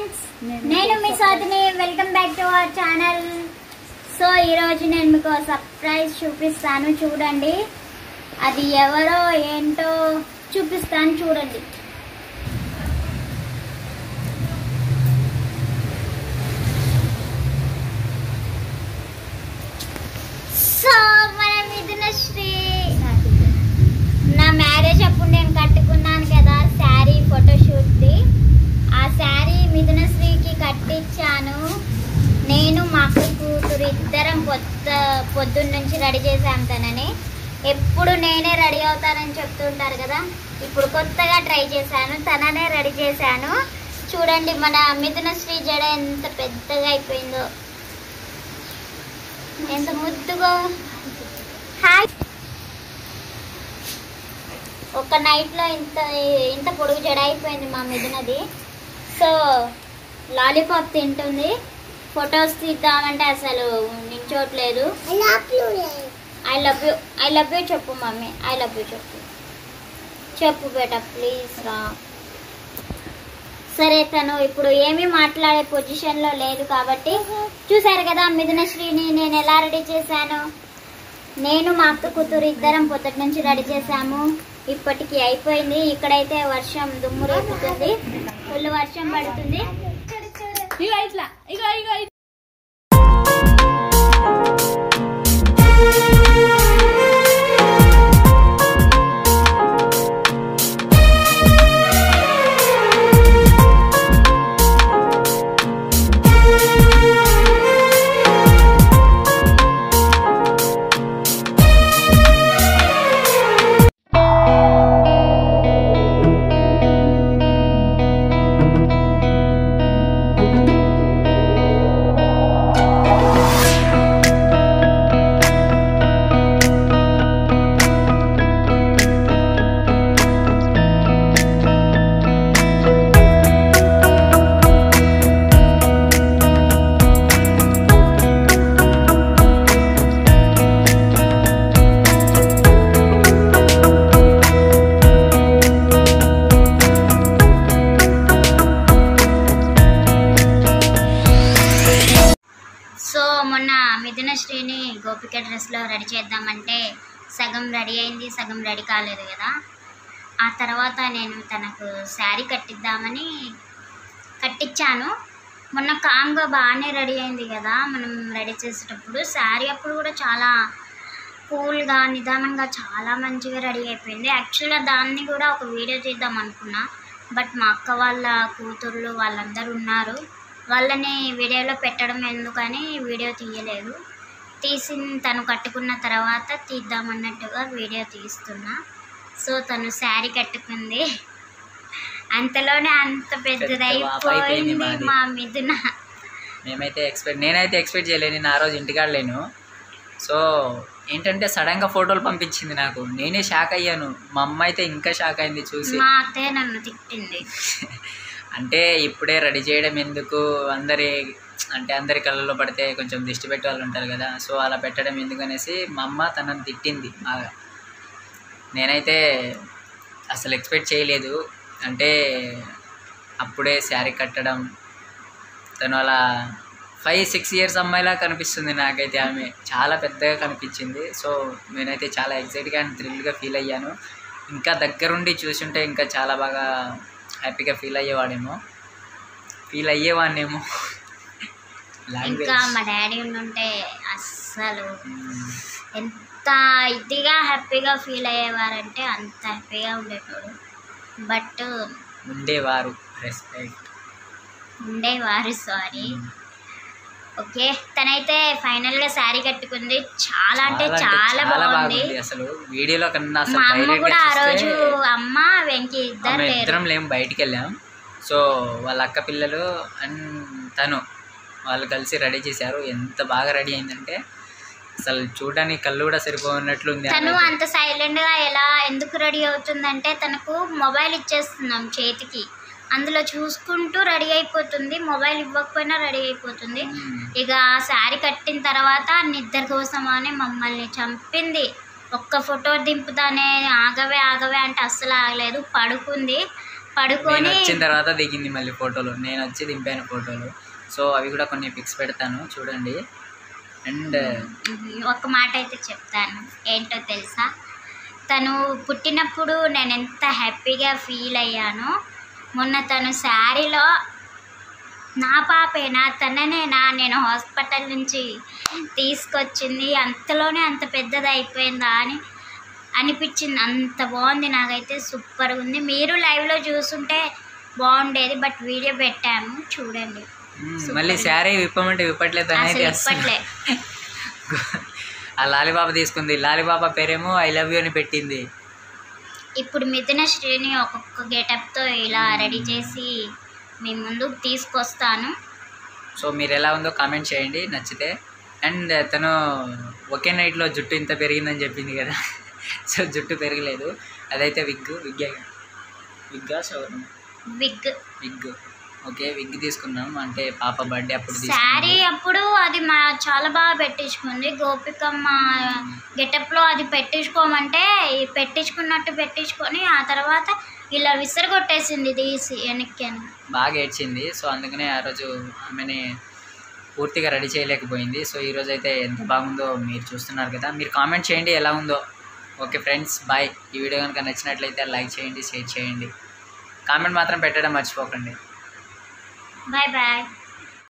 Friends నేను మీ స్వాతిని welcome back to our channel so ఈరోజు నేను మీకు సర్ప్రైజ్ చూపిస్తాను చూడండి అది ఎవరో ఏంటో చూపిస్తాను చూడండి సో మన మిథున శ్రీ నా మ్యారేజ్ అప్పుడు నేను కట్టుకున్నాను కదా శారీ ఫోటోషూట్ది ఆ శారీ మిథున శ్రీకి కట్టించాను నేను మా అక్క కూతురు ఇద్దరం పొద్దు పొద్దున్న నుంచి రెడీ చేసాం తనని ఎప్పుడు నేనే రెడీ అవుతానని చెప్తుంటారు కదా ఇప్పుడు కొత్తగా ట్రై చేశాను తననే రెడీ చేశాను చూడండి మన మిథున శ్రీ జడ ఎంత పెద్దగా అయిపోయిందో ఎంత ముద్దుగా హాయ్ ఒక నైట్లో ఇంత ఇంత పొడుగు జడ అయిపోయింది మా మిథునది సో లాలీపాప్ తింటుంది ఫొటోస్ తీద్దామంటే అసలు నించోట్లేదు I love you I love you చెప్పు మమ్మీ ఐ లవ్ యూ చెప్పు చెప్పు బేట ప్లీజ్ రా సరే తను ఇప్పుడు ఏమీ మాట్లాడే పొజిషన్లో లేదు కాబట్టి చూసారు కదా మిథున శ్రీని నేను ఎలా రెడీ చేశాను నేను మా అక్క కూతురు ఇద్దరం పొద్దుటి నుంచి రెడీ చేశాము ఇప్పటికి అయిపోయింది ఇక్కడైతే వర్షం దుమ్ము రేపుతుంది ఫుల్ వర్షం పడుతుంది ఇగో ఇట్లా ఇగో ఇగో ఇట్లా. సో మొన్న మిథున శ్రీని గోపిక డ్రెస్లో రెడీ చేద్దామంటే సగం రెడీ అయింది సగం రెడీ కాలేదు కదా ఆ తర్వాత నేను తనకు శారీ కట్టిద్దామని కట్టించాను మొన్న కామ్గా బాగానే రెడీ అయింది కదా మనం రెడీ చేసేటప్పుడు శారీ అప్పుడు కూడా చాలా కూల్గా నిదానంగా చాలా మంచిగా రెడీ అయిపోయింది యాక్చువల్గా దాన్ని కూడా ఒక వీడియో చేద్దాం అనుకున్నా బట్ మా అక్క వాళ్ళ కూతుర్లు వాళ్ళందరూ ఉన్నారు వాళ్ళని వీడియోలో పెట్టడం ఎందుకని వీడియో తీయలేదు తీసి తను కట్టుకున్న తర్వాత తీద్దామన్నట్టుగా వీడియో తీస్తున్నా సో తను శారీ కట్టుకుంది అంతలోనే అంత పెద్దదైపోయింది మాది. మా మిథున మేమైతే ఎక్స్పెక్ట్ నేనైతే ఎక్స్పెక్ట్ చేయలేను నేను ఆ రోజు ఇంటికాడ లేను సో ఏంటంటే సడన్గా ఫోటోలు పంపించింది నాకు నేనే షాక్ అయ్యాను మా అమ్మ అయితే ఇంకా షాక్ అయింది చూసి మా అత్తయ్య నన్ను తిట్టింది అంటే ఇప్పుడే రెడీ చేయడం ఎందుకు అందరి అంటే అందరి కళ్ళలో పడితే కొంచెం దిష్టి పెట్టే వాళ్ళు ఉంటారు కదా సో అలా పెట్టడం ఎందుకు అనేసి మా అమ్మ తనని తిట్టింది బాగా నేనైతే అసలు ఎక్స్పెక్ట్ చేయలేదు అంటే అప్పుడే శారీ కట్టడం తను అలా ఫైవ్ సిక్స్ ఇయర్స్ అమ్మాయిలా కనిపిస్తుంది నాకైతే ఆమె చాలా పెద్దగా కనిపించింది సో నేనైతే చాలా ఎగ్జైట్గా అండ్ థ్రిల్గా ఫీల్ అయ్యాను ఇంకా దగ్గరుండి చూసుంటే ఇంకా చాలా బాగా హ్యాపీగా ఫీల్ అయ్యేవాడేమో ఫీల్ అయ్యేవాడినేమో లాంగ్వేజ్ ఇంకా మా డాడీ ఉండుంటే అస్సలు ఎంత ఇదిగా హ్యాపీగా ఫీల్ అయ్యేవారంటే అంత హ్యాపీగా ఉండేటోడు బట్ ఉండేవారు రెస్పెక్ట్ ఉండేవారు సారీ ఓకే తనైతే ఫైనల్ గా శారీ కట్టుకుంది చాలా అంటే చాలా బాగుంది అసలు వీడియోలో కన్నా అసలు మా అమ్మ direct గా కూడా ఆ రోజు చూస్తే అమ్మ వెంకి ఇద్దరు ఆమె లేరు ఇద్దరం లేము బయటికి వెళ్ళాం సో వాళ్ళ అక్క పిల్లలు అండ్ తను వాళ్ళు కలిసి రెడీ చేశారు ఎంత బాగా రెడీ అయిందంటే అసలు చూడడానికి కళ్ళు కూడా సరిపోనట్లు ఉంది తను ఆమె. అంత సైలెంట్ గా ఎలా ఎందుకు రెడీ అవుతుందంటే తనకు మొబైల్ ఇచ్చేస్తున్నాం చేతికి అందులో చూసుకుంటూ రెడీ అయిపోతుంది మొబైల్ ఇవ్వకపోయినా రెడీ అయిపోతుంది మ్మ్. ఇక ఆ శారీ కట్టిన తర్వాత నిద్ర కోసం అని మమ్మల్ని చంపింది ఒక్క ఫోటో దింపుతానే ఆగవే ఆగవే అంటే అస్సలు ఆగలేదు పడుకుంది నేను పడుకొని వచ్చిన తర్వాత దిగింది మళ్ళీ ఫోటోలు నేను వచ్చి దింపాను ఫోటోలు సో అవి కూడా కొన్ని పిక్స్ పెడతాను చూడండి అండ్ ఒక మాట అయితే చెప్తాను ఏంటో తెలుసా తను పుట్టినప్పుడు నేను ఎంత హ్యాపీగా ఫీల్ అయ్యానో మొన్న తను శారీలో నా పాపేనా తననేనా నేను హాస్పిటల్ నుంచి తీసుకొచ్చింది అంతలోనే అంత పెద్దది అయిపోయిందా అని అనిపించింది అంత బాగుంది నాకైతే సూపర్గా ఉంది మీరు లైవ్లో చూసుంటే బాగుండేది బట్ వీడియో పెట్టాము చూడండి మళ్ళీ శారీ విప్పమంటే విప్పట్లేదు అనేది అసలు అస్సలు. ఇప్పట్లే ఆ లాలిబాబా తీసుకుంది లాలిబాబా పేరేమో ఐ లవ్ యూ అని పెట్టింది ఇప్పుడు మిథున శ్రీని ఒక్కొక్క గెటప్తో ఇలా రెడీ చేసి మీ ముందుకు తీసుకొస్తాను సో మీరు ఎలా ఉందో కామెంట్ చేయండి నచ్చితే అండ్ తను ఒకే నైట్లో జుట్టు ఇంత పెరిగిందని చెప్పింది కదా సో జుట్టు పెరగలేదు అదైతే విగ్ విగ్గే విగ్గా so wig wig okay wig తీసుకున్నాం అంటే పాప బర్త్డే అప్పుడు శారీ తీసుకున్నాం అప్పుడు అది మా చాలా బాగా పెట్టించుకుంది గోపికమ్మ గెటప్లో అది పెట్టించుకోమంటే ఈ పెట్టించుకున్నట్టు పెట్టించుకొని ఆ తర్వాత ఇలా విసిరగొట్టేసింది తీసి వెనక్కి అని బాగా ఏడ్చింది సో అందుకనే ఆ రోజు ఆమెని పూర్తిగా రెడీ చేయలేకపోయింది సో ఈరోజు అయితే ఎంత బాగుందో మీరు చూస్తున్నారు కదా మీరు కామెంట్ చేయండి ఎలా ఉందో ఓకే ఫ్రెండ్స్ బాయ్ ఈ వీడియో కనుక నచ్చినట్లయితే లైక్ చేయండి షేర్ చేయండి కామెంట్ మాత్రం పెట్టడం మర్చిపోకండి బాయ్ బాయ్